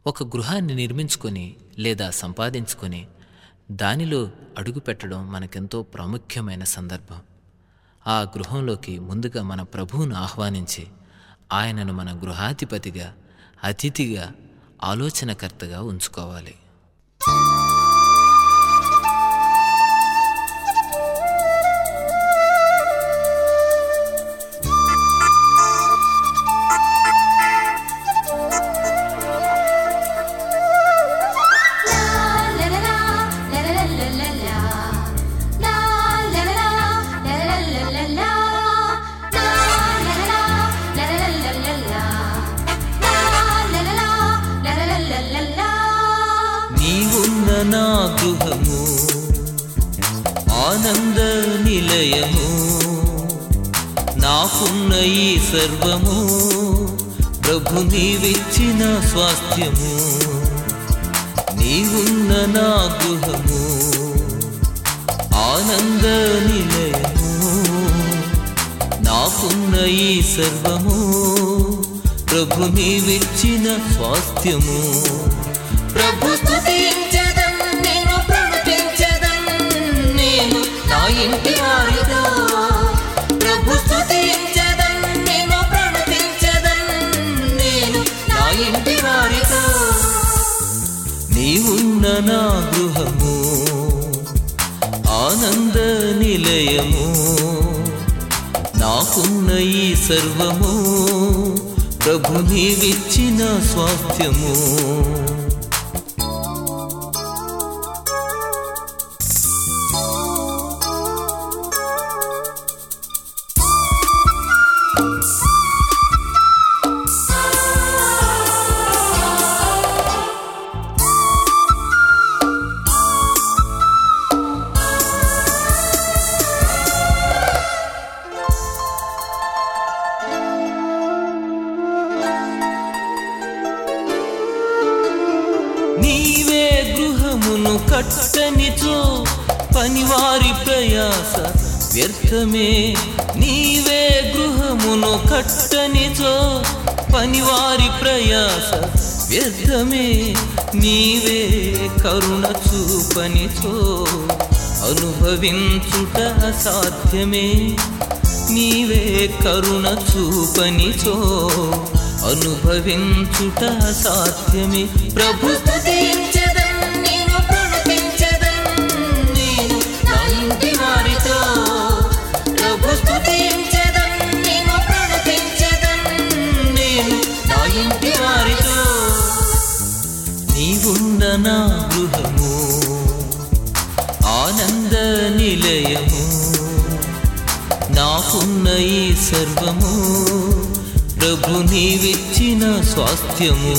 ఒక గృహాన్ని నిర్మించుకొని లేదా సంపాదించుకొని దానిలో అడుగు పెట్టడం మనకెంతో ప్రాముఖ్యమైన సందర్భం ఆ గృహంలోకి ముందుగా మన ప్రభువును ఆహ్వానించి ఆయనను మన గృహాధిపతిగా అతిథిగా ఆలోచనకర్తగా ఉంచుకోవాలి నీవున్న నా గృహము ఆనంద నిలయము నాకున్న ఈ సర్వము ప్రభు నీవిచ్చిన స్వాస్థ్యము నీవున్న నా గృహము ఆనంద నిలయము నాకున్న ఈ సర్వము ప్రభు నీవిచ్చిన స్వాస్థ్యము ప్రభు స్తుతించదం నేను ప్రణుతించదం నేను నా ఇంటి వారితో ప్రభు స్తుతించదం నేను ప్రణుతించదం నేను నా ఇంటి వారితో నీవున్న నా గృహము ఆనంద నిలయము నాకున్న ఈ సర్వము ప్రభు నీవిచ్చిన స్వాస్థ్యము నీవే గృహమును కట్టనిచో పనివారి ప్రయాస వ్యర్థమే నీవే గృహమును కట్టనిచో పనివారి ప్రయాస వ్యర్థమే నీవే కరుణ చూపనిచో అనుభవించుట అసాధ్యమే నీవే కరుణ చూపనిచో అనుభవించుట సాధ్యమే ప్రభు స్తుతించదం నేను ప్రణుతించదం నేను నా ఇంటి వారితో ప్రభు స్తుతించదం నేను ప్రణుతించదం నేను నా ఇంటి వారితో నీవున్న నా గృహము ఆనంద నిలయము నాకున్న ఈ సర్వము ప్రభు నీవిచ్చిన స్వాస్థ్యము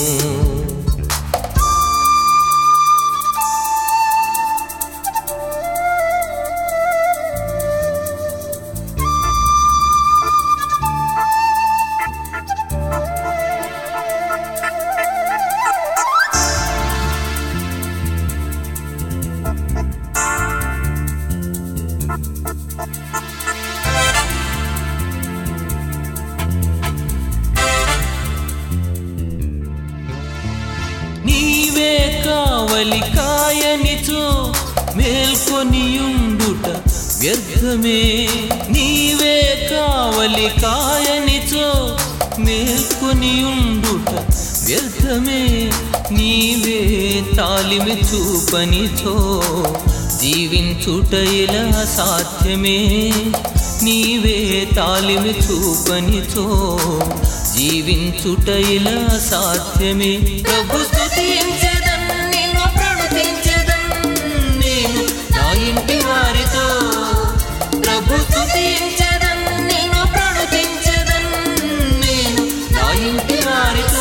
నీవే కావలి కాయనిచో మేల్కొనియుండుట వ్యర్థమే నీవే కావలి కాయనిచో మేల్కొనియుండుట వ్యర్థమే నీవే తాలిమి చూపనిచో జీవించుట ఇలా సాధ్యమే నీవే తాలిమి చూపనిచో జీవించుట ఇలా సాధ్యమే ప్రభు స్తుతించదం నేను ప్రణుతించదం నేను నా ఇంటి వారితో ప్రభు స్తుతించదం నేను ప్రణుతించదం నేను నా ఇంటి వారితో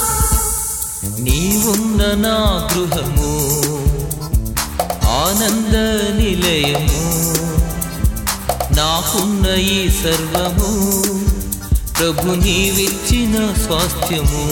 నీవున్న నా గృహము ఆనంద నిలయము నాకున్న ఈ సర్వము ప్రభు నీవిచ్చిన స్వాస్థ్యము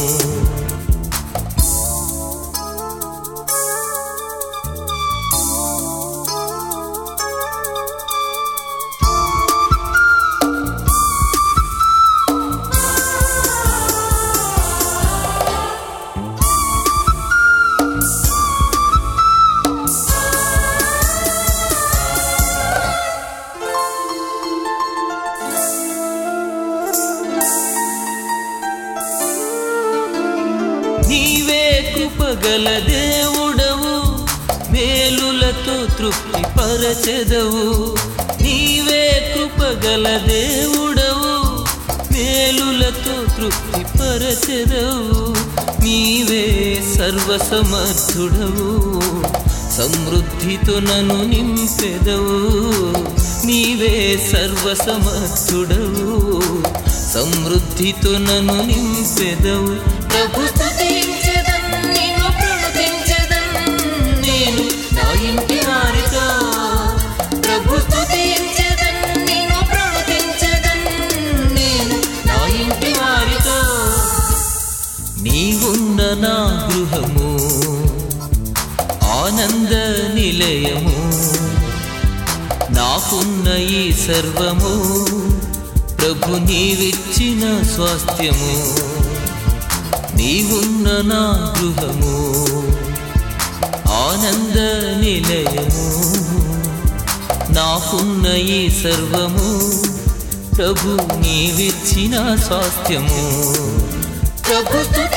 కృపగల దేవుడవు మేలులతో తృప్తి పరచెదవు నీవే కృపగల దేవుడవు మేలులతో తృప్తి పరచెదవు నీవే సర్వసమర్థుడవు సమృద్ధితో నన్ను నింపెదవు నీవే సర్వసమర్థుడవు సమృద్ధితో నన్ను నింపెదవు ప్రభు స్తుతించెదన్, నిన్ను ప్రణుతించెదన్. నేను నా ఇంటి వారితో ప్రభు స్తుతించెదన్, నిన్ను ప్రణుతించెదన్. నేను నా ఇంటి వారితో నీవున్న నా గృహము ఆనంద నిలయము నాకున్న ఈ సర్వము ప్రభు నీవిచ్చిన స్వాస్థ్యము నీవున్న నా గృహము ఆనంద నిలయము నాకున్న ఈ సర్వము ప్రభు నీవిచ్చిన స్వాస్థ్యము ప్రభు స్తుతి